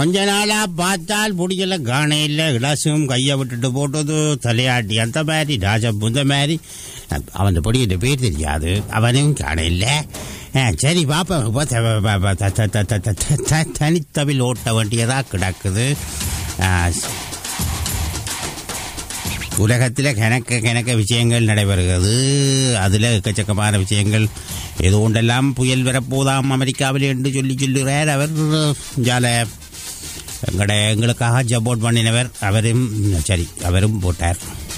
கொஞ்ச நாளா பார்த்தால் பிடிக்கல காணே இல்லை இலசும் கையை விட்டுட்டு போட்டது தலையாட்டி அந்த மாதிரி ராஜா இந்த மாதிரி அவன் பிடிக்கிட்ட பேர் தெரியாது அவனையும் காண இல்லை சரி பாப்பா இப்போ த- ப- ப- த- த- த- த- த- த- தனித்தவில் ஓட்ட வேண்டியதா கிடக்குது ஆ, உலகத்தில் கணக்க கணக்க விஷயங்கள் நடைபெறுகிறது அதில் எக்கச்சக்கமான விஷயங்கள் ஏதோ ஒன்றெல்லாம் புயல் வரப்போதாம் அமெரிக்காவில் என்று சொல்லி சொல்லுகிறார் அவர் ஜால எங்கட எங்களுக்காக சப்போர்ட் பண்ணினவர் அவரும் சரி அவரும் போட்டார்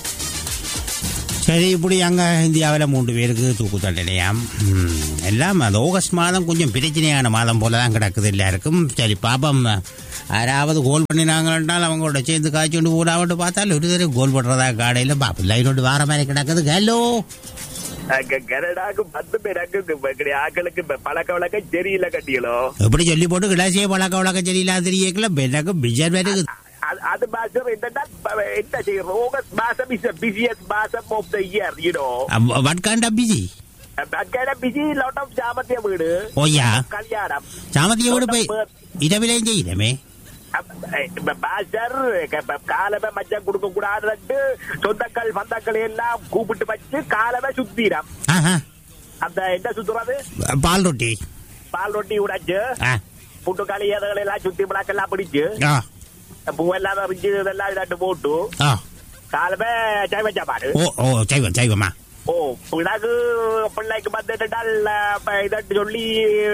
சரி இப்படி அங்கே இந்தியாவில் மூன்று பேருக்கு தூக்கு தண்டனையாம் ம், எல்லாம் அது ஆகஸ்ட் மாதம் கொஞ்சம் பிரச்சனையான மாதம் போல தான் கிடக்குது எல்லாருக்கும் சரி பாப்பம் யாராவது கோல் பண்ணினாங்கன்னால் அவங்களோட சேர்ந்து காய்ச்சி கொண்டு போடாமட்டு பார்த்தால் ஒரு தடவை கோல் பண்ணுறதா காடையில் பாப்போம் லைன் ஒன்று வார மாதிரி கிடக்குது ஹலோ அங்க கனடாக்கு பத்து பேருக்கு இப்படி ஆக்களுக்கு இப்ப பழக்க வழக்கம் சரியில்லை கட்டியலோ எப்படி சொல்லி போட்டு கிளாசியே பழக்க வழக்கம் சரியில்லாத தெரியக்கல எனக்கு பிஜர் வேறு அது- அது மாசம் என்னன்னா ப- என்ன செய்யறோம் ஆகஸ்ட் மாசம் இஸ் பிசியஸ்ட் மாசம் of the year you know what can't பிஜி அங்கே பிசி லாட் ஆஃப் சாமத்திய வீடு ஓய்யா கல்யாணம் சாமத்திய வீடு போய் இரவிலையும் செய்யணுமே பாஸ்டர் காலமே மச்சம் கொடுக்க கூடாதுன்னு சொந்தக்கள் பந்தக்கள் எல்லாம் கூப்பிட்டு வச்சு காலமே சுத்திரம் ஆஹா அந்த என்ன சுத்துறது பால் ரொட்டி பால் ரொட்டி உடைச்சு ஆ புட்டுக்காளி எதுகளை எல்லாம் சுத்தி பிளாக்கெல்லாம் பிடிச்சு ஆ பூவெல்லாம் அரிஞ்சு இதெல்லாம் இதாட்டு போட்டு ஆ காலமே சைவ சாப்பாடு ஓ ஓ சைவம் சைவமா ஓ பிறகு பிள்ளைக்கு வந்துட்டால் இதட்டு சொல்லி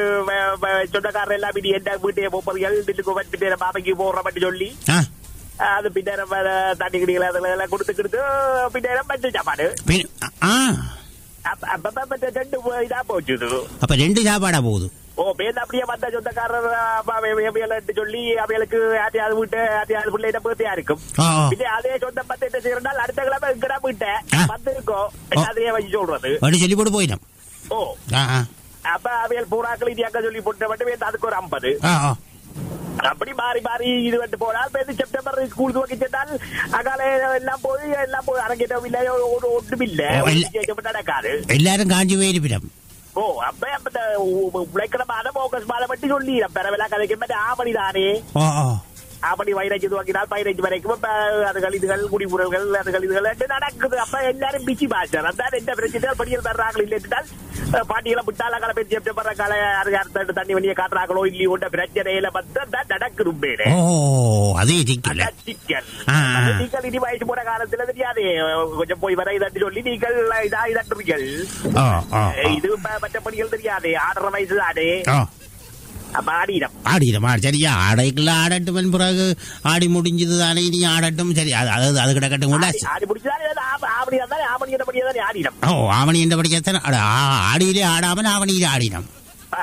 வ- வ- சொந்தக்காரர் எல்லாம் இனி என்ன வீட்டை போப்பதுகள் வீட்டுக்கு வந்துட்டு பாப்பைக்கு போடுற மட்டும் சொல்லி ஆ அது பின்னேரம் தண்ணி கிடிகள் அதெல்லாம் கொடுத்து கொடுத்து பின்னேரம் பட்டு சாப்பாடு பின்- ஆ அப்ப அப்ப அப்ப ரெண்டு இதா போச்சு இது. அப்ப ரெண்டு சாப்பாடா போகுது ஓ பேருந்து அப்படியே வந்த சொந்தக்காரர் அப்ப அவை- அவைகளுக்கு சொல்லி அவைகளுக்கு யாத்தையாவது வீட்டு யாத்தையாவது பிள்ளைகிட்ட பேர்த்தியா இருக்கும் ஆ ஆ. பின்ன அதே சொந்தம் பத்து என்ன செய்யறதால் அடுத்த கிழமை இங்கடா வீட்டேன் ஆ. வந்திருக்கோம் ஓ. அதையே வச்சு சொல்றது அப்படி சொல்லி போட்டு போயிடும் ஓ ஆ ஆ அப்ப அவையல் பூராக்கள் இது அங்க சொல்லி போட்டு மட்டும் அதுக்கு ஒரு ஐம்பது ஆ ஆ அப்படி மாறி மாறி இது வந்து போனால் பேருந்து செப்டம்பர் ஸ்கூல் துவக்கி சென்றால் அகால எல்லாம் போய் எல்லாம் போய் அரங்கிட்டம் இல்லை ஒரு ஒன்றும் இல்ல ஓ, இல்ல. விசேஷம் நடக்காது எல்லாரும் காஞ்சி போயிருப்பிடம் ஓ அப்ப அப்ப இந்த உ- உழைக்கிற மாதம் ஆகஸ்ட் மாதம் மட்டும் சொல்லி பெறவிழா கதைக்கு மேல ஆவணி தானே ஓ ஓ ஆவணி வைரஞ்சு துவக்கினால் பதினஞ்சு வரைக்கும் இப்ப அதுகள் இதுகள் குடிமுறைகள் அதுகள் இதுகள் என்று நடக்குது அப்ப எல்லாரும் பிச்சி பாய்ச்சார் அதான் என்ன பிரச்சனை படிகள் தர்றாங்க இல்லைன்றால் பாட்டிகளை விட்டால கலை பேர் செப்டம்பர் கால அடுத்த தண்ணி வண்டியை காட்டுறாங்களோ இல்லையோ ஒன்ற பிரச்சனையில வந்து தான் நடக்குது உண்மையிலே ஓ அதே சிக்கல அதான் சிக்கல் ஆ, ஆ. அது நீங்கள் இனி வயசு போன காலத்துல தெரியாது கொஞ்சம் போய் வர இதட்டு சொல்லி நீங்கள் இதா இதட்டுறீர்கள் ஓ ஓ இது ம- மற்றபடிகள் தெரியாது ஆறரை வயசு தானே ஓ அப்ப ஆடிடம் ஆடிடும் ஆ சரியா ஆடைக்குள்ள ஆடட்டும் பிறகு ஆடி முடிஞ்சது தானே இனி ஆடட்டும் சரி அது அது அது கிடக்கட்டும் கூட ஆடி- ஆடி முடிச்சுதானே ஆவணி தானே ஆவணி என்னபடியா தானே ஆடிடம் ஓ ஆவணி என்ற படிக்கத்தான் ஆடியிலே ஆடாமல் ஆவணியிலே ஆடினம் ஆ.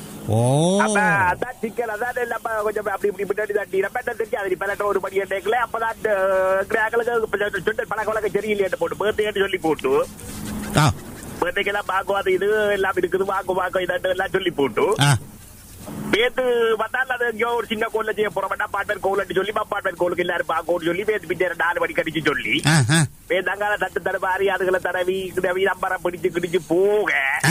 ஓ அப்ப அதான் சிக்கல் அதான் நம்ம கொஞ்சம் அப்படி இப்படி பின்னாடி தட்டி நம்ம என்ன தெரியாது இப்ப இல்லாட்ட ஒரு படி டேக்கல அப்பதான் கிராக்களுக்கு சொந்த பழக்க வழக்கம் சரியில்லையாட்டு போட்டு பேர்த்தேன்னு சொல்லி போட்டு ஆ பேர்த்தைக்கு எல்லாம் வாக்குவாதம் இது எல்லாம் இருக்குது வாக்கு வாக்கு இதாட்டு எல்லாம் சொல்லி போட்டு ஆ பேத்து வந்தால் அது எங்கேயோ ஒரு சின்ன கோல்ல செய்ய போறோம் அப்பார்ட்மெண்ட் கோல் சொல்லி அப்பார்ட்மெண்ட் கோலுக்கு எல்லாரும் பாக்கோன்னு சொல்லி பேத்து பிட்டே நாலு மணி கடிச்சு சொல்லி ஆ ஆ பேத்தாங்கால தட்டு தடவாரி அதுகளை தடவி கிடவி நம்பரம் பிடிச்சு கிடிச்சு போக ஆ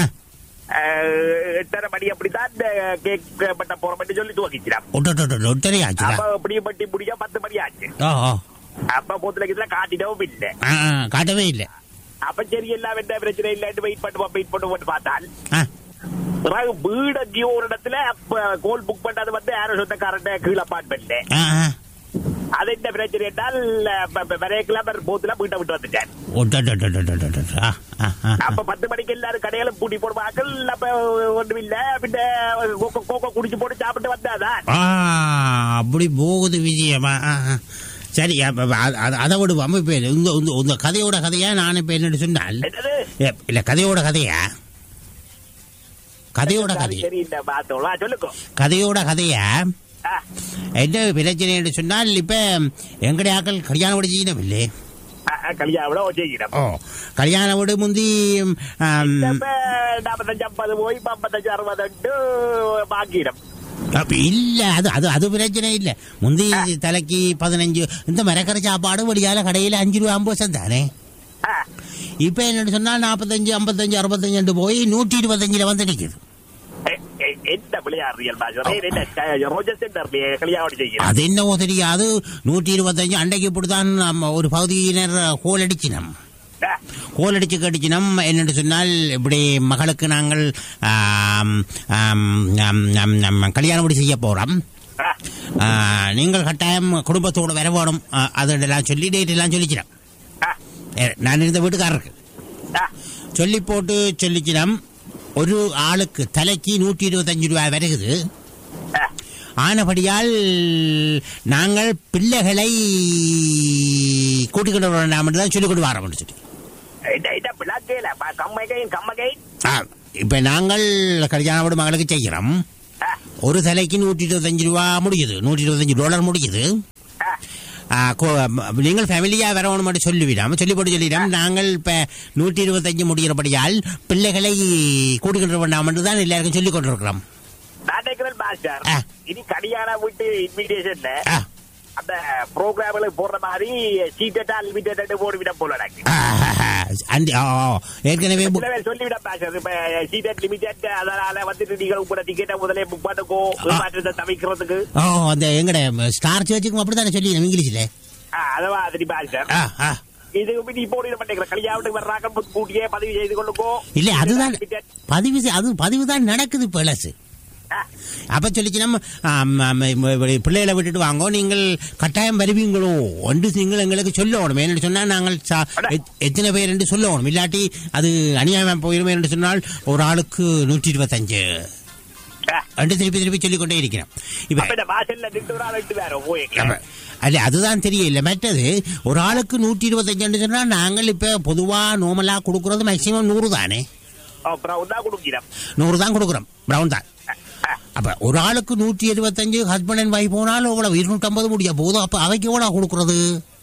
அஹ், எட்டரை மணி அப்படித்தான் இந்த கேக் பட்ட போறோம்னு சொல்லி துவக்கிச்சிடாம் ஒட்டு ஒட்டரை ஆச்சுடா அப்ப அப்படியே பட்டி முடியா பத்து மணி ஆச்சு ஓ ஓ அப்ப போத்துல கிட்ட காட்டிடவும் இல்லை ஆ ஆ, காட்டவே இல்லை அப்ப சரி எல்லாம் என்ன பிரச்சனை இல்லைன்னு வெயிட் பண்ணுவோம் வெயிட் பண்ணுவோம் பார்த்தால் ஆ பிறகு வீடு எங்கேயோ ஒரு இடத்துல அப்ப கோல் புக் பண்ணது வந்து யாரோ சொந்தக்காரன் கீழ் அப்பார்ட்மெண்ட்ல ஆ ஆ அது என்ன பிரச்சனை என்றால் விரைய கிளம்பர் போத்துல வீட்டை விட்டு வந்துட்டேன் ஒட்டு ஆ ஆ ஆ அப்ப பத்து மணிக்கு எல்லாரும் கடையில பூட்டி போடுவார்கள் அப்ப ஒண்ணும் இல்ல பின்ன கோகோ கோகோ குடிச்சு போட்டு சாப்பிட்டு வந்தாதான் ஆ அப்படி போகுது விஜயமா ஆ, ஆ. சரி அப்ப அ- அ- அதை விடுவோம் இப்போ இந்த இந்த இந்த கதையோட கதையா நான் இப்போ என்னன்னு சொன்னால் என்னது ஏ, இல்ல கதையோட கதையா கதையோட கதை சரி இந்த பார்த்தோம் சொல்லுங்க கதையோட கதையா ஆ, என்ன பிரச்சனைன்னு சொன்னால் இப்ப எங்கடைய ஆக்கள் கல்யாணம் முடிச்சிக்கணும் இல்லை ஆ, ஆ, கல்யாணம் விட செய்கிறோம் ஓ கல்யாணம் விட முந்தி ஆம், இப்ப நாற்பத்தஞ்சு ஐம்பது போய் இப்ப ஐம்பத்தஞ்சு அறுபது பாக்கிடும் அப்ப இல்ல அது அது அது பிரச்சனை இல்ல முந்தி தலைக்கு பதினஞ்சு இந்த மரக்கரை சாப்பாடு வெளியால கடையில அஞ்சு ரூபா ஐம்பது வருஷம் தானே இப்ப என்னன்னு சொன்னா நாற்பத்தஞ்சு ஐம்பத்தஞ்சு அறுபத்தஞ்சு போய் நூற்றி இருபத்தஞ்சுல வந்து நிக்குது என்ன விளையாடுறீர்கள் பாஷர் என்ன ரோஜர் சென்டர்லயே கல்யாணம் செய்கிறேன் அது என்னவோ தெரியாது நூற்றி இருபத்தஞ்சு அன்றைக்கு இப்படித்தான் நம்ம ஒரு பகுதியினர் கோல் அடிச்சினம் கோல் அடிச்சு கடிச்சினம் என்னென்று சொன்னால் இப்படி மகளுக்கு நாங்கள் ஆம், ஆம், ஆம், ஆம், ஆம், கல்யாணம் இப்படி செய்ய போறோம் ஆ, நீங்கள் கட்டாயம் குடும்பத்தோடு வர வேணும் ஆ, அதெல்லாம் சொல்லி டேட் எல்லாம் சொல்லிச்சிடும் நான் இருந்த வீட்டுக்காரருக்கு சொல்லி போட்டு சொல்லிச்சிடம் ஒரு ஆளுக்கு தலைக்கு நூற்றி இருபத்தஞ்சு ரூபாய் வருகுது ஆனபடியால் நாங்கள் பிள்ளைகளை கூட்டிக் கொண்டு வர வேண்டாம் என்று தான் சொல்லிக் கொண்டு வரோம்னு சொல்லி பிளாக்கேல கம்மகைன் கம்மகைன் ஆ, இப்ப நாங்கள் கல்யாண வீடு மகளுக்கு செய்கிறோம் ஒரு தலைக்கு நூற்றி இருபத்தஞ்சு ரூபா முடியுது நூற்றி இருபத்தஞ்சு டாலர் முடியுது ஆ, கோ- நீங்கள் ஃபேமிலியா வரணும் மட்டும் சொல்லிவிடாம சொல்லி போட்டு சொல்லிடாம நாங்கள் இப்ப நூற்றி இருபத்தஞ்சு முடிகிறபடியால் பிள்ளைகளை கூட்டிக் கொண்டு வேண்டாம் என்று தான் எல்லாருக்கும் சொல்லிக் கொண்டிருக்கிறோம் நான் நினைக்கிறேன் மாஸ்டர் ஆ. இனி கல்யாண வீட்டு இன்விடேஷன்ல ஆ, அந்த ப்ரோக்ராம்ல போடுற மாதிரி சீட்டா லிமிடெட் போடுவிட போல எனக்கு ஆ, அண்டி- ஆ, ஆ, ஏற்கனவே புக் சில பேர் சொல்லிவிட மாஸ்டர் இப்ப சீட்டட் லிமிடெட் அதனால வந்துட்டு நீங்கள் உங்களோட டிக்கெட்டை முதலே புக் பண்ணுக்கோ மாற்றத்தை தவிக்கிறதுக்கு ஓ அந்த எங்கட ஸ்டார் சர்ச்சுக்கும் அப்படித்தானே சொல்லி இங்கிலீஷ்ல ஆ, அதவா அது மாஸ்டர் ஆ, ஆ. இது நீ போட மாட்டேங்கிற கல்யாணத்துக்கு வர்றாங்க கூட்டியே பதிவு செய்து கொள்ளுக்கோ இல்ல அதுதான் Limited. பதிவு செய்- அது பதிவு தான் நடக்குது பிளஸ் ஆ, அப்ப சொல்லிச்சு நம்ம ஆம், ஆம், இப்படி பிள்ளைகளை விட்டுட்டு வாங்கோ நீங்கள் கட்டாயம் வருவீங்களோ என்று நீங்கள் எங்களுக்கு சொல்லணும் என்று சொன்னா நாங்கள் சா- எத்- எத்தனை பேர் என்று சொல்லணும் இல்லாட்டி அது அநியாயம் போயிருமே என்று சொன்னால் ஒரு ஆளுக்கு நூற்றி இருபத்தஞ்சு ஆ. என்று திருப்பி திருப்பி சொல்லிக் கொண்டே இருக்கிறோம் இப்ப அப்ப இந்த வாசல்ல நின்று ஒரு ஆள் ரெண்டு பேரும் போய் அப்ப, அல்ல அதுதான் தெரியல மற்றது ஒரு ஆளுக்கு நூற்றி இருபத்தஞ்சு சொன்னா நாங்கள் இப்ப பொதுவா நோமலா கொடுக்கறது மேக்சிமம் நூறு தானே அப்புறம் தான் கொடுக்கிறோம் நூறு தான் கொடுக்குறோம் பிரவுன் தான் ஆ, ஆ. அப்ப ஒரு ஆளுக்கு நூற்றி எழுபத்தஞ்சு ஹஸ்பண்ட் அண்ட் வைஃப் போனாலும் எவ்வளவு இருநூற்றம்பது முடிய போதும் அப்ப அவைக்கு எவ்வளவு கொடுக்கறது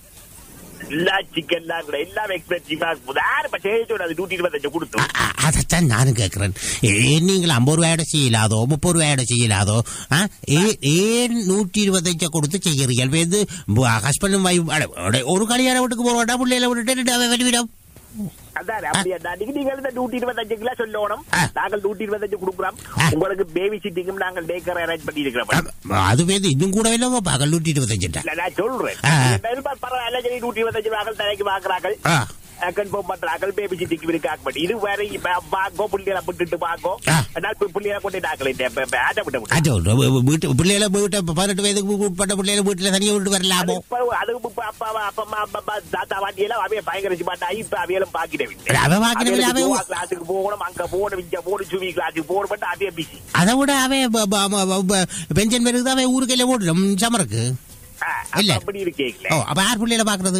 எல்லா சிக்கன்லாம் கூட எல்லாம் எக்ஸ்பென்சிவா யாரு இப்ப செய்ய அது நூற்றி இருபத்தஞ்சு கொடுத்து அ- அ- அதைத்தான் நானும் கேட்கிறேன் ஏன் நீங்கள் ஐம்பது ரூபாயோட செய்யலாதோ முப்பது ரூபாயோட செய்யலாதோ ஆ? ஏ- ஏன் நூற்றி இருபத்தஞ்ச கொடுத்து செய்கிறீர்கள் வந்து ஹஸ்பண்டும் வைஃப் ஒரு கல்யாண வீட்டுக்கு போக வேண்டாம் பிள்ளைகளை விட்டுட்டு ரெண்டு அவன் வெளிவிடும் அதான் அப்படியா நீங்க நீங்கள் இந்த நூற்றி இருபத்தஞ்சு கிலோ சொல்லணும் ஆ. நாங்கள் நூற்றி இருபத்தஞ்சு கொடுக்குறோம் ஆ. உங்களுக்கு பேபி சிட்டிங்கும் நாங்கள் டேக்கர் அரேஞ்ச் பண்ணி இருக்கிறோம் அது பேருந்து இன்னும் கூட இல்லைங்க பகல் நூற்றி இருபத்தஞ்சுட்டா இல்ல நான் சொல்றேன் ஆ. இந்த பரவாயில்ல சரி நூற்றி இருபத்தஞ்சு வாக்கள் தலைக்கு வாக்குறார்கள் ஆ கன்ஃபார்ம் பண்றார்கள் பேபி சிட்டிக்கு இருக்காங்க பட் இது வேற இப்ப வாங்கோ புள்ளிகளை விட்டுட்டு வாங்கோ ஆ. நான் புள்ளிகளை கொண்டு நாங்கள் இந்த ஆட்ட விட்டு விட்டு அது ஒரு வீட்டு பிள்ளைகளை வீட்டை பதினெட்டு வயதுக்கு உட்பட்ட பிள்ளைகளை வீட்டில் தனியாக விட்டு வரலாமோ இப்ப அதுக்கு இப்ப அப்பா அப்பா அம்மா அப்பா அம்மா தாத்தா வாட்டி எல்லாம் அவைய பயங்கர சிப்பாட்டா இப்ப அவையெல்லாம் பாக்கிட்டேன் அவன் பார்க்கணும் அவன் கிளாஸுக்கு போகணும் அங்க போகணும் இங்க போகணும் சுவி கிளாஸுக்கு போகணும் மட்டும் அதே பிசி அதை விட அவன் பென்ஷன் பேருக்கு தான் அவன் ஊருக்கு எல்லாம் ஓடணும் சமருக்கு இல்ல. அப்படி இருக்கீங்களே ஓ அப்ப யார் பிள்ளைகளை பாக்குறது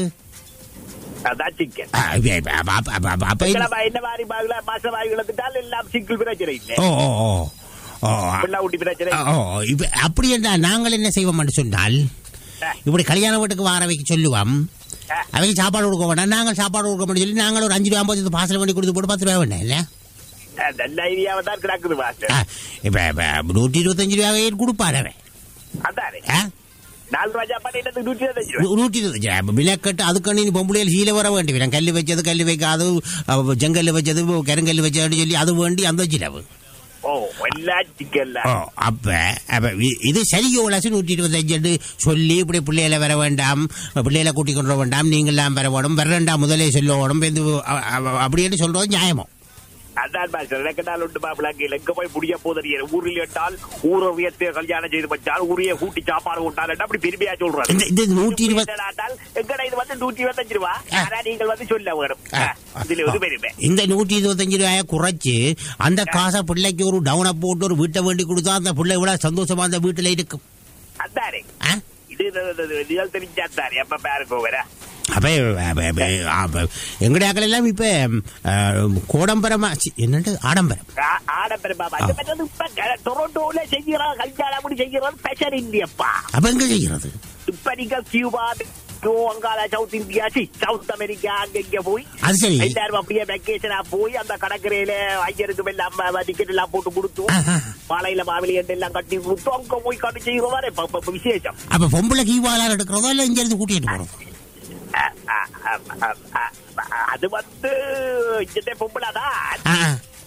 அதான் சிக்கன் ஆ, இப்ப- இப்ப- அப்ப- அப்ப- அப்ப- அப்ப- அப்ப இது- என்ன மாதிரி பாகல மாச வாய் இழந்துட்டால் எல்லாம் சிங்கிள் பிரச்சனை இல்லை ஓ ஓ ஓ ஓ பிள்ளை ஊட்டி பிரச்சனை ஓ, ஓ, இப்ப அப்படி என்றால் நாங்கள் என்ன செய்வோம் சொன்னால் ஆ. இப்படி கல்யாண வீட்டுக்கு வார வைக்க சொல்லுவோம் ஆ. அவங்க சாப்பாடு கொடுக்க வேண்டாம் நாங்கள் சாப்பாடு கொடுக்க முடியும் சொல்லி நாங்கள் ஒரு அஞ்சு ரூபா ஐம்பது பாசல் பண்ணி கொடுத்து போட்டு பத்து ரூபா வேண்டாம் இல்ல நல்ல ஐடியாவை தான் கிடக்குது மாஸ்டர் ஆ, இப்ப இப்ப நூற்றி இருபத்தஞ்சு ரூபாவே கொடுப்பாரு அவன் அதானே ஆ? நாலு ரூபா சாப்பாடு என்னது நூற்றி இருபத்தஞ்சு ரூபா நூ- நூற்றி இருபத்தஞ்சு ரூபா விலக்கட்டு அதுக்கு நீ பொம்பளையில் சீல வர வேண்டி வேணும் கல் வச்சது கல் வைக்காது அவ செங்கல் வச்சது கருங்கல் வச்சதுன்னு சொல்லி அது வேண்டி அந்த சிலவு ஓ எல்லாம் சிக்கன்ல ஓ அப்ப அப்ப இ- இது சரியோ லட்சம் நூற்றி இருபத்தஞ்சு சொல்லி இப்படி பிள்ளைகளை வர வேண்டாம் பிள்ளைகளை கூட்டிக் கொண்டு வர வேண்டாம் நீங்களாம் வர வேணும் வர வேண்டாம் முதலே சொல்ல வேணும் இது அ- அ- அப்படின்னு சொல்றது நியாயமோ அதான் மாஸ்டர் எனக்கு நாள் உண்டு மாப்பிளாங்க எங்க போய் முடிய போதறிய ஊரில் இட்டால் ஊரவியத்தை கல்யாணம் செய்து வச்சால் ஊரிய கூட்டி சாப்பாடு விட்டால் அப்படி பெருமையா சொல்றாரு இந்த இந்த நூற்றி இருபத்தி ஆட்டால் எங்கடா இது வந்து நூற்றி இருபத்தஞ்சு ரூபா ஆ. ஆனா நீங்கள் வந்து சொல்ல வேணும் ஆ. ஆ, இதுல ஒரு பெருமை இந்த நூற்றி இருபத்தஞ்சு ரூபாய குறைச்சு அந்த காசை பிள்ளைக்கு ஒரு டவுனை போட்டு ஒரு வீட்டை வேண்டி கொடுத்தா அந்த பிள்ளை விட சந்தோஷமா அந்த வீட்டுல இருக்கும் அதானே ஆ? இது ரிசல்ட் தெரிஞ்சாத்தாரு எப்ப பேருக்கு வர அப்ப அப்ப- அப்ப- அப்ப எங்கடைய ஆக்கள் எல்லாம் இப்ப அஹ், கோடம்பரமா சி, என்னட்டு ஆடம்பரம் ஆடம்பரம் பாபா அது மற்றது இப்ப க- டொரண்டோல செய்யறோம் கல்யாணம் அப்படி செய்யறோம் ஸ்பெஷல் இந்தியப்பா அப்ப எங்க செய்கிறது இப்ப நீங்க கியூபா அங்கால சவுத் இந்தியா சி சவுத் அமெரிக்கா அங்க இங்க போய் அது சரி எல்லாரும் அப்படியே வெக்கேஷனா போய் அந்த கடற்கரையில ஐயருக்கு எல்லாம் டிக்கெட் எல்லாம் போட்டு கொடுத்து ஆஹா. மாலையில மாவிலி எல்லாம் கட்டி கொடுத்து அங்க போய் கட்டி செய்கிறவாரு இப்ப- இப்ப- இப்ப விசேஷம் அப்ப பொம்பளை கீவாளார் எடுக்கிறதோ இல்ல இங்க இருந்து கூட்டிட்டு போறோம் அ, அ, அ, அ, அ, அது வந்து இங்கே பொம்பளாதான்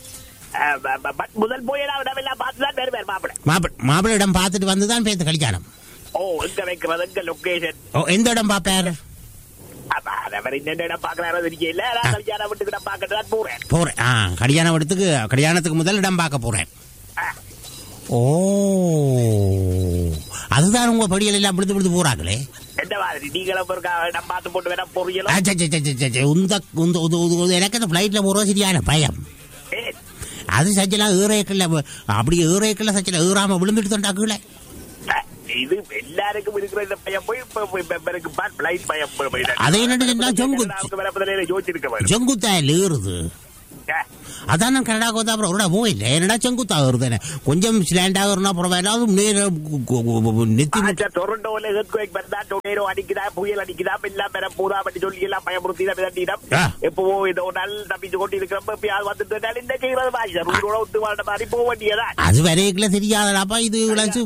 அஹ், ப- ப- பட் முதல் போயெல்லாம் இடமெல்லாம் பார்த்து தான் வருவார் மாப்பிள மாப்பிள் மாப்பிள்ளையிடம் பார்த்துட்டு வந்து தான் பேத்து கல்யாணம் ஓ எங்க வைக்கிறது எங்க லொகேஷன் ஓ எந்த இடம் பார்ப்பார் அவர் இந்த இடம் பாக்குறாரோ தெரியல நான் கல்யாணம் வீட்டுக்கு நான் பார்க்கட்டு தான் போறேன் போறேன் ஆ கல்யாணம் இடத்துக்கு கல்யாணத்துக்கு முதல் இடம் பார்க்க போறேன் ஆ. ஓ அதுதான் உங்க படியல் எல்லாம் விழுந்து விழுந்து போறாங்களே எந்த மாதிரி நீங்களும் ஒரு க- இடம் பார்த்து போட்டு வேணா பொரியலும் ஆ, சே, சே, சே, சே, சே, சே, உந்த உந்த உத- உத- உத- எனக்கு அந்த ஃப்ளைட்ல போறது சரியான பயம் ஏன்? அது சச்சலாம் ஏறேக்கல்ல அப்படி ஏறேக்கல்ல சச்சல ஏறாம விழுந்துட்டு தண்டாக்குல அஹ், இது எல்லாருக்கும் இருக்கிற இந்த பையன் போய் இப்ப இப்ப- இப்ப இவருக்கு பார் பிளைட் பையன் போய் போய் அதை என்னன்னு சொன்னா ஜங்கு- நமக்கு வேற பதிலே யோசிச்சிருக்க வேணும் செங்குத்தாயில் ஏறுது அஹ், அதான் நான் கனடாக்கு வந்தா அப்புறம் ஒரு போயில்லை என்னடா செங்குத்தா வருது கொஞ்சம் ஸ்லாண்ட் ஆகுறனா அப்புறம் வேணாலும் நேர கு- கு- கு- நெத்தி முட்டி- ஆச்சா, டொரண்டோல earthquake வந்தா, tornado அடிக்குதா, புயல் அடிக்குதா, எல்லாம் பெற போதா அப்படி சொல்லி எல்லாம் பயமுறுத்தி தான் மிரட்டினோம். ஆ. எப்பவோ ஏதோ ஒரு நாள் தப்பிச்சு கொண்டு இருக்கிறப்ப எப்பயாவது வந்துட்டு இருந்தாலும் என்ன செய்யறது பாய் உயிரோட விட்டு வாழ்ந்த மாதிரி போக வேண்டியதா அது வரைக்குள்ள தெரியாதடாப்பா இது விளைச்சு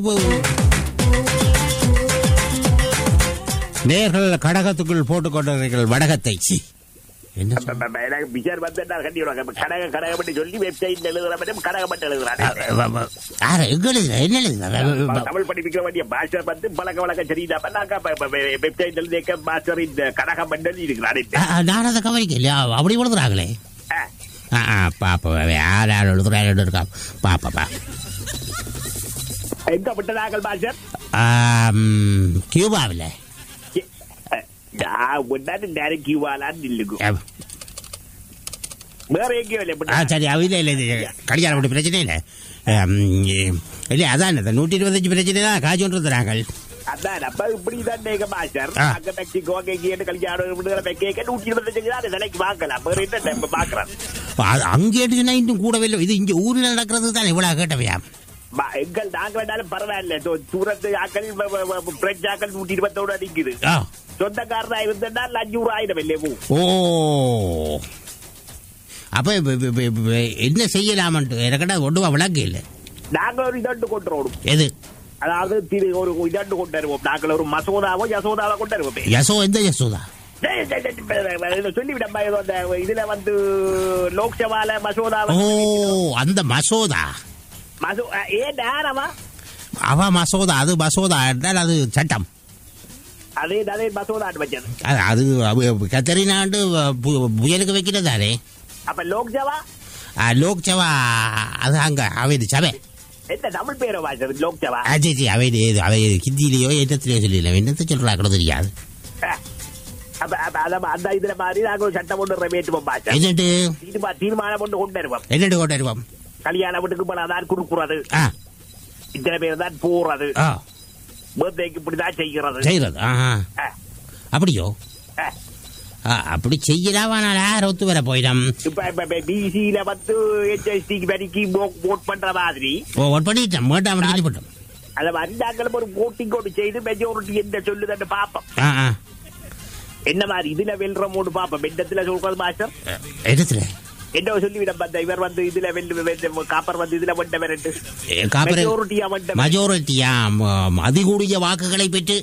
நேர்கள் கடகத்துக்குள் போட்டுக் கொண்டவர்கள் வடகத்தை சி. என்ன சொல்ற? எனக்கு பிச்சர் வந்து கட்டி விடுவாங்க கடக கடக பண்ணி சொல்லி வெப்சைட் எழுதுற மாதிரி கடக மட்டும் எழுதுறாங்க அ, வ- வ- யாரு? எங்க எழுதுற? என்ன எழுதுற? வ- வ- தமிழ் படிப்பிக்க வேண்டிய பாஷை வந்து பழக்க வழக்கம் சரியில்லாம நாங்க வெப்சைட் எழுதிக்க மாஸ்டர் இந்த கடகம் பண்ணி இருக்கிறாரு அ, அ, நான் அதை கவனிக்கலையா அப்படி எழுதுறாங்களே ஆ, ஆ, பாப்பா யார் யார் எழுதுறா இருக்கா பாப்பா பா எங்க விட்டதார்கள் பாஷர் ஆம், கியூபாவில் நான் முன்னாடி நேரம் கியூவாலான்னு நில்லுங்க ஆ, வேற எங்கேயும் இல்லை ஆ முன்னாடி. சரி அவ இல்லை இல்லை இது கல்யாணம் வீட்டு பிரச்சனை இல்லை ஆம், இல்லை அதான் இந்த நூற்றி இருபத்தஞ்சு பிரச்சனை தான் காய்ச்சி கொண்டு நாங்கள் அதான் நம்ம இப்படிதான் நேக மாஸ்டர் ஆ. அங்க மெக்சிகோ அங்க இங்கே கல்யாணம் விடுதலை வைக்க நூற்றி இருபத்தஞ்சு தான் விலைக்கு வாங்கலாம் வேற என்ன நம்ம பாக்குறோம் அது அங்கே சொன்னா இன்னும் கூடவே இல்லை இது இங்கே ஊரில் நடக்கிறது தான் இவ்வளோ கேட்டவையா ப- எங்கள் நாங்க வேணாலும் பரவாயில்ல சு- சூரத்து ஆக்கள் வ- வ- வ- பிரெஞ்சு ஆக்கள் நூற்றி இருபத்தோடு அடிக்குது ஆ சொந்தக்காரனா இருந்தா அஞ்சூறு ஆயிரம் இல்லையே ஓ அப்ப இப்ப- இப்ப- இப்ப- இப்ப என்ன செய்யலாமன்ட்டு எனக்கிட்ட ஒன்றுமா விளக்கு இல்லை நாங்க ஒரு இதண்டு கொண்டு வரோம் எது அதாவது திரு ஒரு இதண்டு கொண்டு வருவோம் நாங்கள் ஒரு மசோதாவோ யசோதாவோ கொண்டு வருவோம் யசோ எந்த யசோதா டேய், டேய், டேய், டேய், இதை சொல்லிவிடம்பா ஏதோ அந்த இதுல வந்து லோக்சபால மசோதா ஓ அந்த மசோதா மசோ ஏன் நேரமா அவ மசோதா அது மசோதா என்றால் அது சட்டம் அதே அதே மசோதா வச்சது அது அது அவ- கத்தரினாண்டு பு- புயலுக்கு வைக்கிறதானே அப்ப லோக்சபா ஆ, லோக்சபா அது அங்க அவைது சபை என்ன தமிழ் பேரை வாசது லோக்சபா அஜய் அவைது ஏது அவை ஹிந்திலேயோ என்னத்திலேயோ சொல்லல என்னத்தை சொல்றா கூட தெரியாது அஹ். அப்ப அப்ப அத- அந்த இதுல மாதிரி நாங்க ஒரு சட்டம் ஒன்று நிறைவேற்றுவோம் பாச்சா என்னட்டு தீர்மா- தீர்மானம் ஒன்று கொண்டு வருவோம் என்னட்டு கொண்டு வருவோம் கல்யாண வீட்டுக்கு போனா தான் கொடுக்குறது ஆ இத்தனை பேர் தான் போறது ஆ பர்த்டேக்கு இப்படிதான் செய்கிறது செய்யறது ஆஹா அஹ். அப்படியோ அஹ். ஆ, அப்படி செய்யலாம் ஆனால் யார் ஒத்து வர போயிடும் இப்ப இப்ப பிசியில வந்து ஹெச்எஸ்டிக்கு வரைக்கு ஓட் பண்ற மாதிரி ஓ ஒட் பண்ணிட்டோம் மேட்டாம் அப்படி சொல்லிவிட்டோம் அத மாதிரி நாங்களும் ஒரு ஓட்டிங் ஒன்று செய்து மெஜாரிட்டி என்ன சொல்லுதுன்னு பாப்போம் ஆ ஆ என்ன மாதிரி இதுல வெல்றமோடு பாப்போம் பெண்டத்துல சொல்றது மாஸ்டர் இடத்துல என்ன சொல்லிவிட பந்த இவர் வந்து இதுல வெல்லு வெல்ல- காப்பர் வந்து இதுல வந்த வரட்டு காப்பரே மெஜாரிட்டியா வந்த மஜோரிட்டியா அதிகூடிய வாக்குகளை பெற்று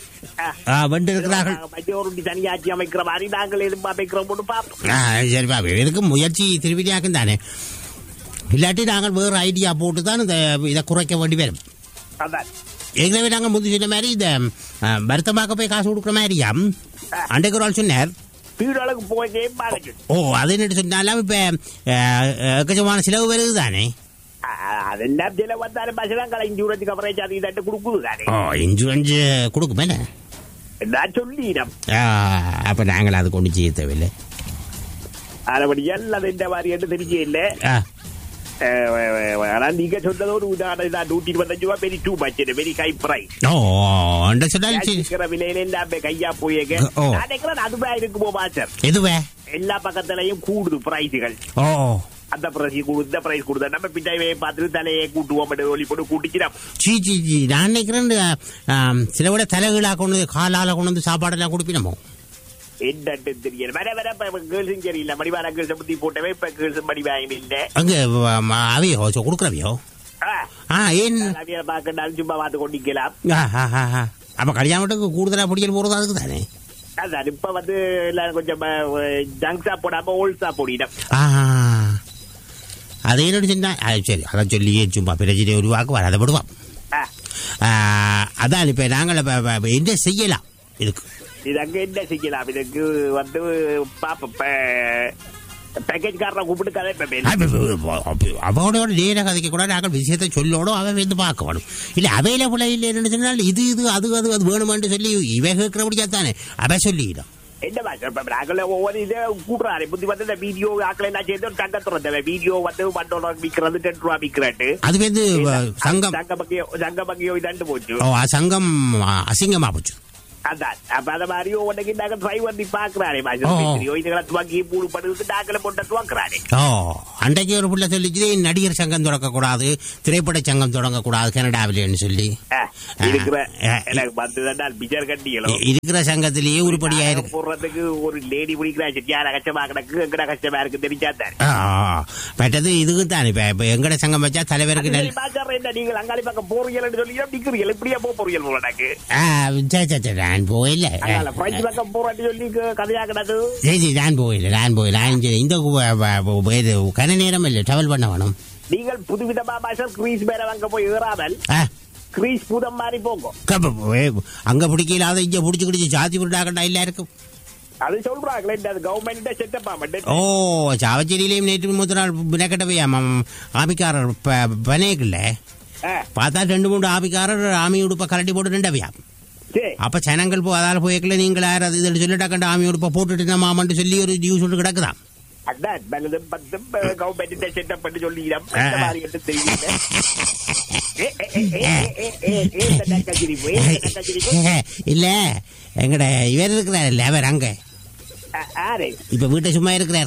ஆ, வென்றிருக்கிறார்கள் மெஜாரிட்டி தனியாட்சி அமைக்கிற மாதிரி நாங்கள் எதுவும் அமைக்கிறோம்னு பாப்போம் ஆ, சரி பாபு இதுக்கு முயற்சி திருவிடியாக்கும் தானே இல்லாட்டி நாங்கள் வேறு ஐடியா போட்டு தான் இந்த இதை குறைக்க வேண்டி வரும் அதான் ஏற்கனவே நாங்கள் முந்தி சொன்ன மாதிரி இந்த ஆ, வருத்தமாக்க போய் காசு கொடுக்குற மாதிரியா அன்றைக்கு ஒரு ஆள் சொன்னார் வீடுகளுக்கு போய் பாருங்க ஓ அது என்ன சொன்னாலும் இப்போ எக்கச்சமான செலவு வருது தானே அதெல்லாம் சில வந்தாலும் பஸ்லாம் கலை இன்சூரன்ஸ் கவரேஜ் அது இதட்டு கொடுக்குது தானே ஓ இன்சூரன்ஸ் கொடுக்குமே என்ன நான் சொல்லிடம் அப்போ நாங்கள் அது கொண்டு செய்ய தேவையில்லை அதுபடி எல்லாம் இந்த மாதிரி என்று தெரிஞ்சே இல்ல ஆ ஆனா நீங்க சொன்னது ஒரு உதாரணம் தான் நூத்தி இருபத்தஞ்சு ரூபாய் very too much very high price oh அந்த சொன்னால் சரி இருக்கிற விலையில எல்லாமே கையா போயேங்க ஓ. நான் நினைக்கிறேன் அதுதான் இருக்குமோ மாஸ்டர் எதுவே எல்லா பக்கத்துலயும் கூடுது பிரைஸுகள் ஓ அந்த பிரைஸ் கூடு இந்த பிரைஸ் கூடுது நம்ம பின்னாவே பார்த்துட்டு தலையை கூட்டுவோம் மட்டும் ஒலி போட்டு கூட்டிக்கிறோம் சீ சீ சீ நான் நினைக்கிறேன் ஆம், சில விட தலைகீழாக கொண்டு வந்து காலால் கொண்டு வந்து சாப்பாடெல்லாம் கொடுப்பினமோ என்னட்டு தெரியல வர வர இப்ப கேர்ள்ஸும் சரியில்லை மடிவான கேர்ள்ஸ் பத்தி போட்டவே இப்ப கேர்ள்ஸும் மடிவாயும் இல்ல அங்கே அவையோ சொ- கொடுக்குறவையோ ஆ, ஆ ஏன் அவிய பார்க்கண்டாலும் சும்மா பார்த்து கொண்டிக்கலாம் ஆ ஆ ஆ ஆ. அப்போ கல்யாணத்துக்கு கூடுதலாக பிடிக்கல் போகிறது அதுக்கு தானே அதான் இப்ப வந்து எல்லாரும் கொஞ்சம் ஜங்க்ஸா போடாம ஓல்ஸா போடிடும் ஆ அது என்னோட சொன்னா அது சரி அதை சொல்லி சும்மா பிரச்சனை உருவாக்குவார் அதை விடுவான் ஆ, ஆ, அதான் இப்போ நாங்கள் இப்ப- இப்ப- இப்ப என்ன செய்யலாம் இதுக்கு இது அங்க என்ன செய்யலாம் இதுக்கு வந்து பாப்ப பேக்கேஜ் காரனை கூப்பிட்டு கதைப்பேன் அவனோட நேர கதைக்க கூட நாங்கள் விஷயத்தை சொல்லணும் அவன் வந்து பார்க்கணும் இல்லை அவையில இல்லைன்னு சொன்னால் இது இது அது அது அது வேணுமான்னு சொல்லி இவன் கேட்கிறபடியா தானே அவன் சொல்லிடும் என்ன மாஸ்டர் இப்ப நாங்கள ஒவ்வொரு இதை கூப்பிடுறாரு புத்தி வந்து இந்த வீடியோ ஆக்களை எல்லாம் சேர்ந்து ஒரு சங்கம் திறந்த வீடியோ வந்து ஒன் டாலர் விற்கிறது டென் ரூபா விற்கிறட்டு அது வந்து சங்கம் சங்க பக்கியோ சங்க பக்கியோ இதாண்டு போச்சு ஓ ஆ சங்கம் அசிங்கமா போச்சு அதான் அப்ப அத மாதிரி ஒன்னைக்கு நாங்க ட்ரை பண்ணி பாக்குறாரு ஓ. மாஸ்டர் இதுகளை துவங்கி மூணு படுத்து நாங்கள போட்டு துவக்குறாரு ஓ அன்றைக்கு ஒரு பிள்ளை சொல்லிச்சு நடிகர் சங்கம் தொடங்கக்கூடாது திரைப்பட சங்கம் தொடங்கக்கூடாது கனடாவிலேன்னு சொல்லி இருக்கிற ஆ, எனக்கு வந்து பிஜர் கட்டிகளும் இ- இருக்கிற சங்கத்திலேயே உருப்படியா இருக்கு போடுறதுக்கு ஒரு லேடி பிடிக்கிறா சரியான கஷ்டமா கிடக்கு எங்கட கஷ்டமா இருக்கு தெரிஞ்சாத்தாரு ஆ, மற்றது இதுக்கு தான் இப்ப இப்ப எங்கட சங்கம் வச்சா தலைவருக்கு நல் என்ன நீங்கள் அங்காளி பக்கம் போறீங்கன்னு சொல்லி நிக்கிறீங்க இப்படியா போக போறீங்க உனக்கு ஆ, சரி சரி சரி நான் போயில அங்கால பிரெஞ்சு பக்கம் போறான்னு சொல்லி க- கதையா கிடக்கு சரி சரி நான் போயில நான் போயில நான் இங்க இந்த கு- வ- வ- இது கன நேரம் இல்லை டிராவல் பண்ண வேணும் நீங்கள் புதுவிதமா மாஸ்டர் கிரீஸ் மேல அங்க போய் ஏறாமல் ஆ, கிரீஸ் புதம் மாதிரி போங்க கப்ப- ஏ, அங்க பிடிக்கல அதை இங்க பிடிச்சி கிடிச்சு ஜாதி விட்டாக்கண்டா இல்ல இருக்கும் அது சொல்றாங்களே இந்த கவர்மெண்ட் செட்டப்பா மட்டும் ஓ சாவச்சேரியிலையும் நேற்று மூத்த நாள் வினக்கட்ட போய் ஆமிக்காரர் பனேக்குல்ல பார்த்தா ரெண்டு மூணு ஆமிக்காரர் ஆமி உடுப்ப கரட்டி போட்டு நின்றவையா சரி அப்ப ஜனங்கள் போ அதால போய்க்கல நீங்கள் யார் அது இதுன்னு சொல்லிட்டாக்கண்ட ஆமி உடுப்ப போட்டுட்டு நம்ம மாமன்ட்டு சொல்லி ஒரு நியூஸ் ஒன்று கிடக்குதான் அதான் பலதும் பத்தும் கவர்மெண்ட் செட்டப் பண்ணி சொல்லிக்கிறோம் ஆ. இந்த மாதிரி எடுத்து தெரியல ஏ, ஏ, ஏ, ஏ, ஏ, ஏ, ஏ, இந்த நக்கச்சிரிப்பு, ஏ, இந்த நக்கச்சிரிப்பு. இல்ல எங்கட இவர் இருக்கிறார் இல்ல அவர் அங்க ஆ, ஆரு இப்ப வீட்டை சும்மா இருக்கிறார்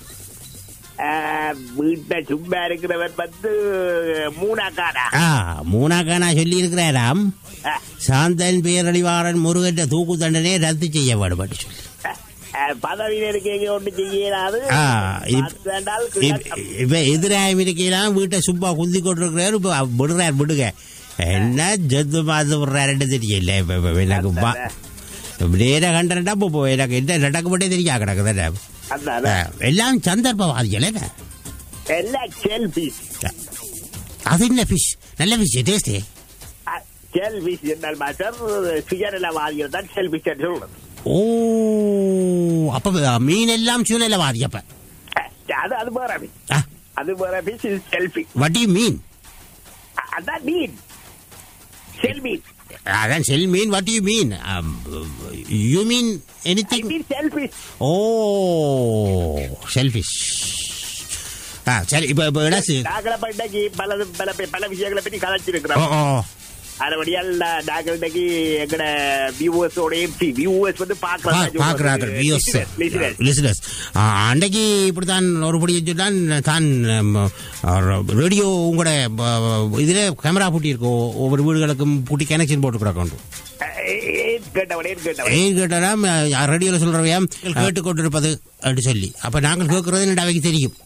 ஆ, வீட்டை சும்மா இருக்கிறவன் வந்து மூணாக்காடா ஆ மூணாக்கா சொல்லி இருக்கிறாராம் ஆ, சாந்தன் பேரழிவாளன் முருகன் தூக்கு தண்டனை ரத்து செய்ய வேண்டுபட்டு சொல்லி ஆ, ஆ, பதவியில் இருக்கீங்க ஒண்ணு செய்யலாது ஆ, இப்- பார்த்தாண்டால் இப்ப- கிழக்கம். இப்ப எதிராயம் இருக்கலாம் வீட்டை சும்மா குந்தி கொண்டிருக்கிறாரு இப்ப விடுறார் விடுங்க என்ன ஜத்து பார்த்து விடுறாருன்னு தெரியல இப்ப இப்ப எனக்கு பா- நேர கண்டா இப்போ எனக்கு என்ன நடக்கப்பட்டே தெரியா கிடக்குதானே அதான், ஆ, அதான். எல்லாம் சந்தர்ப்பவாதிகள் என்ன எல்லாம் செல்பிஸ் அது என்ன ஃபிஷ் நல்ல ஃபிஷ் டேஸ்டே செல்பிஸ் என்றால் மாஸ்டர் சுயநலவாதிகள் தான் செல்பிஸ் என்று சொல்றது ஓ அப்ப மீன் எல்லாம் சுயநலவாதி அப்ப ஆ, அது அது வேற fish. ஆ, அது வேற fish, இது selfie what do you mean அதான் மீன் செல்மீன் அதான் செல் மீன் what you mean you mean any I think mean selfish oh selfish ஆ சரி இப்போ இப்போ இடாசு நாங்கள பண்டைக்கு பல பல பல விஷயங்களை பற்றி ஓ கதைச்சிருக்கிறோம் ஓ அதுபடியால் நாங்கள் இன்னைக்கு எங்கட வியூவர்ஸோட வியூவர்ஸ் வந்து பாக்குறாங்க பார்க்குறார்கள் வியூஸ் லிசனர்ஸ் அன்றைக்கு இப்படி தான் ஒரு படி சொன்னான் தான் ரேடியோ உங்களோட இதில் கேமரா பூட்டி இருக்கும் ஒவ்வொரு வீடுகளுக்கும் பூட்டி கனெக்ஷன் போட்டு கிடக்கும் கேட்டவனே கேட்டவனே ஏன் கேட்டாலும் ரேடியோவில் சொல்கிறவையாம் கேட்டுக்கொண்டிருப்பது அப்படி சொல்லி அப்போ நாங்கள் கேட்கறது என்னடா அவைக்கு தெரியும்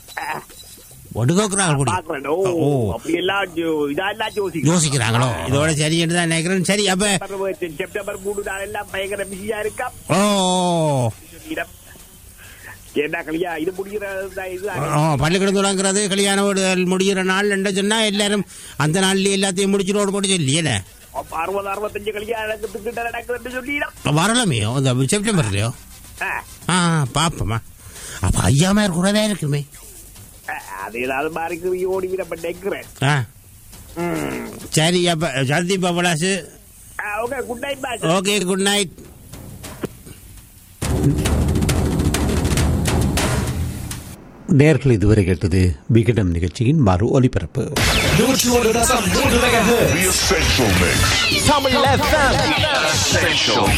ஒன்று கேட்குறாங்க பாக்குறேன் ஓ ஓ அப்படி எல்லாம் ஜோ- இதெல்லாம் யோசிக்கிறோம் யோசிக்கிறாங்களோ இதோட சரி என்று தான் நினைக்கிறேன் சரி அப்ப செப்டம்பர் மூணு நாள் எல்லாம் பயங்கர பிஸியா இருக்கா ஓ சொல்லிடம் என்ன கலியா இது முடிகிற இது ஓ பள்ளிக்கூடம் தொடங்குறது கல்யாண வீடுகள் முடிகிற நாள் என்ன சொன்னா எல்லாரும் அந்த நாள்லயே எல்லாத்தையும் முடிச்சுட்டு போட்டு சொல்லி என்ன அப்ப அறுபது அறுபத்தஞ்சு கல்யாணத்துக்கு கிட்ட நடக்குதுன்னு சொல்லிடம் வரலாமே இந்த செப்டம்பர்லயோ ஆ, ஆ பாப்போமா அப்ப ஐயாமையார் கூடவே இருக்குமே ஆ, அது ஏதாவது மாதிரி ஓடி விடப்பட்டு நிற்கிறேன் ஆ சரி அப்ப சந்தீப் பபலாசு okay good night bye okay good night நேர்கள் இதுவரை கேட்டது விகடம் நிகழ்ச்சியின் மறு ஒலிபரப்பு The Essential Mix. Essential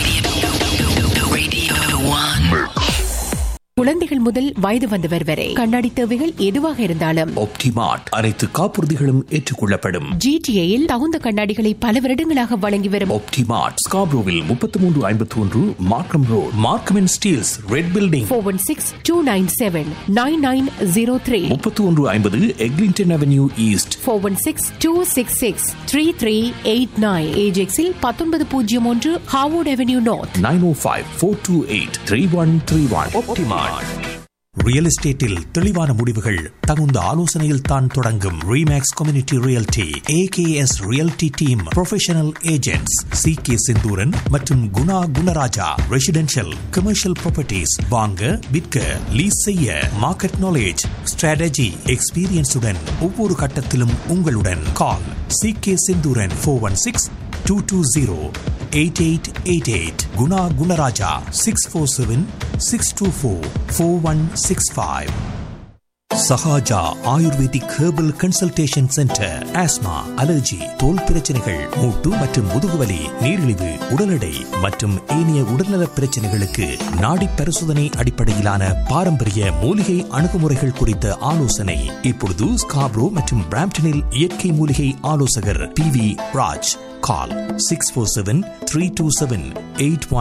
குழந்தைகள் முதல் வயது வந்தவர் வரை கண்ணாடி தேவைகள் எதுவாக இருந்தாலும் ஒப்டிமார்ட் அனைத்து காப்புறுதிகளும் ஏற்றுக்கொள்ளப்படும் ஜிடிஏயில் தகுந்த கண்ணாடிகளை பல வருடங்களாக வழங்கி வரும் ஒப்டிமார்ட் ஸ்காப்ரோவில் முப்பத்தி மூன்று ஐம்பத்தி ஒன்று Markham road Markham and Steeles red building four one six two nine seven nine nine zero three முப்பத்தி ஒன்று ஐம்பது Eglinton avenue east four one six two six six three three eight nine ஏஜெக்ஸில் பத்தொன்பது பூஜ்ஜியம் ஒன்று Harwood avenue north nine oh five four two eight three one three one ஒப்டிமார்ட் real எஸ்டேட்டில் தெளிவான முடிவுகள் தகுந்த ஆலோசனையில் தான் தொடங்கும் Remax community realty AKS realty team professional agents C K Senthuran மற்றும் Guna Gunaraja residential commercial properties வாங்க விற்க லீஸ் செய்ய மார்க்கெட் நாலேஜ் ஸ்ட்ராட்டஜி எக்ஸ்பீரியன்ஸுடன் ஒவ்வொரு கட்டத்திலும் உங்களுடன் call C K Senthuran four one six two two zero eight eight eight eight Guna Gunaraja six four seven six two four four one six five Sahaja ayurvedic herbal consultation centre asthma allergy தோல் பிரச்சனைகள் மூட்டு மற்றும் முதுகுவலி நீரிழிவு உடல் எடை மற்றும் ஏனைய உடல்நலப் பிரச்சனைகளுக்கு நாடி பரிசோதனை அடிப்படையிலான பாரம்பரிய மூலிகை அணுகுமுறைகள் குறித்த ஆலோசனை இப்பொழுது ஸ்காப்ரோ மற்றும் பிராம்டனில் இயற்கை மூலிகை ஆலோசகர் B V Raj call six four seven three two seven eight one